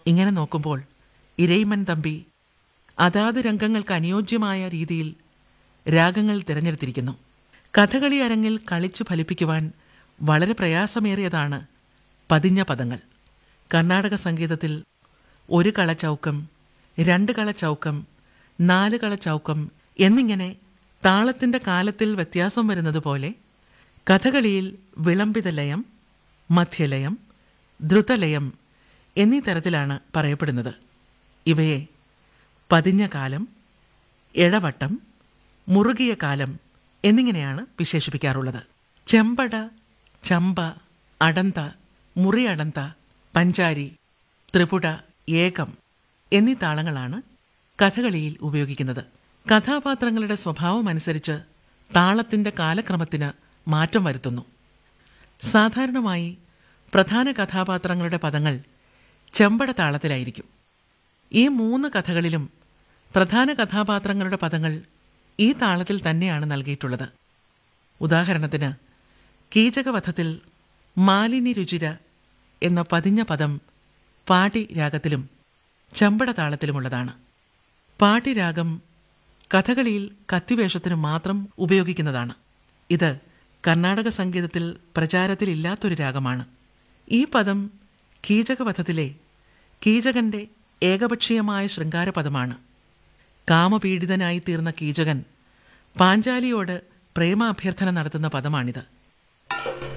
ഇങ്ങനെ നോക്കുമ്പോൾ ഇരയിമൻ തമ്പി അതാത് രംഗങ്ങൾക്ക് അനുയോജ്യമായ രീതിയിൽ രാഗങ്ങൾ തിരഞ്ഞെടുത്തിരിക്കുന്നു കഥകളി അരങ്ങിൽ കളിച്ചു ഫലിപ്പിക്കുവാൻ വളരെ പ്രയാസമേറിയതാണ് പതിഞ്ഞ പദങ്ങൾ കർണാടക സംഗീതത്തിൽ ഒരു കള ചൗക്കം രണ്ട് കള ചൗക്കം നാല് കള ചൗക്കം എന്നിങ്ങനെ താളത്തിന്റെ കാലത്തിൽ വ്യത്യാസം വരുന്നത് പോലെ കഥകളിയിൽ വിളംബിത ലയം മധ്യലയം ദ്രുതലയം എന്നീ തരത്തിലാണ് പറയപ്പെടുന്നത് ഇവയെ പതിഞ്ഞ കാലം ഇഴവട്ടം മുറുകിയ കാലം എന്നിങ്ങനെയാണ് വിശേഷിപ്പിക്കാറുള്ളത് ചെമ്പട ചമ്പ അടന്ത മുറിയടന്ത പഞ്ചാരി ത്രിപുട ഏകം എന്നീ താളങ്ങളാണ് കഥകളിയിൽ ഉപയോഗിക്കുന്നത് കഥാപാത്രങ്ങളുടെ സ്വഭാവം അനുസരിച്ച് താളത്തിന്റെ കാലക്രമത്തിന് മാറ്റം വരുത്തുന്നു സാധാരണമായി പ്രധാന കഥാപാത്രങ്ങളുടെ പദങ്ങൾ ചെമ്പട താളത്തിലായിരിക്കും ഈ മൂന്ന് കഥകളിലും പ്രധാന കഥാപാത്രങ്ങളുടെ പദങ്ങൾ ഈ താളത്തിൽ തന്നെയാണ് നൽകിയിട്ടുള്ളത് ഉദാഹരണത്തിന് കീചകവധത്തിൽ മാലിനി രുചിര എന്ന പതിഞ്ഞ പദം പാടി രാഗത്തിലും ചമ്പട താളത്തിലുമുള്ളതാണ് പാടി രാഗം കഥകളിയിൽ കത്തിവേഷത്തിന് മാത്രം ഉപയോഗിക്കുന്നതാണ് ഇത് കർണാടക സംഗീതത്തിൽ പ്രചാരത്തിലില്ലാത്തൊരു രാഗമാണ് ഈ പദം കീചകവധത്തിലെ കീചകന്റെ ഏകപക്ഷീയമായ ശൃംഗാരപദമാണ് കാമപീഡിതനായി തീർന്ന കീചകൻ പാഞ്ചാലിയോട് പ്രേമാഭ്യർത്ഥന നടത്തുന്ന പദമാണിത്